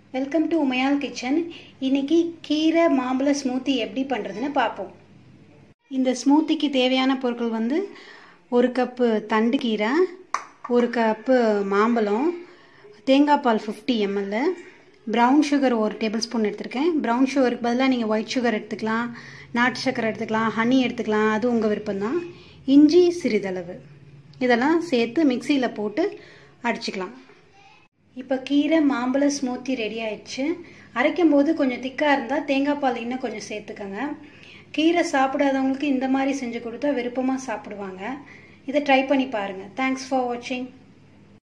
welcome to உமையால் kitchen இன்னைக்கு கீரை மாம்பழ ஸ்மூத்தி எப்படி பண்ணுறதுன்னு பார்ப்போம் இந்த ஸ்மூத்திக்கு தேவையான பொருட்கள் வந்து ஒரு கப்பு தண்டு கீரை ஒரு கப்பு மாம்பழம் தேங்காய் பால் ஃபிஃப்டி எம்எல் ப்ரௌன் சுகர் ஒரு டேபிள் ஸ்பூன் எடுத்திருக்கேன் ப்ரௌன் சுகருக்கு பதிலாக நீங்கள் ஒயிட் சுகர் எடுத்துக்கலாம் நாட்டு சக்கரை எடுத்துக்கலாம் ஹனி எடுத்துக்கலாம் அது உங்கள் விருப்பம்தான் இஞ்சி சிறிதளவு இதெல்லாம் சேர்த்து மிக்சியில் போட்டு அடிச்சுக்கலாம் இப்போ கீரை மாம்பழ ஸ்மூத்தி ரெடி ஆயிடுச்சு அரைக்கும் போது கொஞ்சம் திக்காக இருந்தால் தேங்காய் பால் இன்னும் கொஞ்சம் சேர்த்துக்கோங்க கீரை சாப்பிடாதவங்களுக்கு இந்த மாதிரி செஞ்சு கொடுத்தா விருப்பமாக சாப்பிடுவாங்க இதை ட்ரை பண்ணி பாருங்கள் தேங்க்ஸ் ஃபார் வாட்சிங்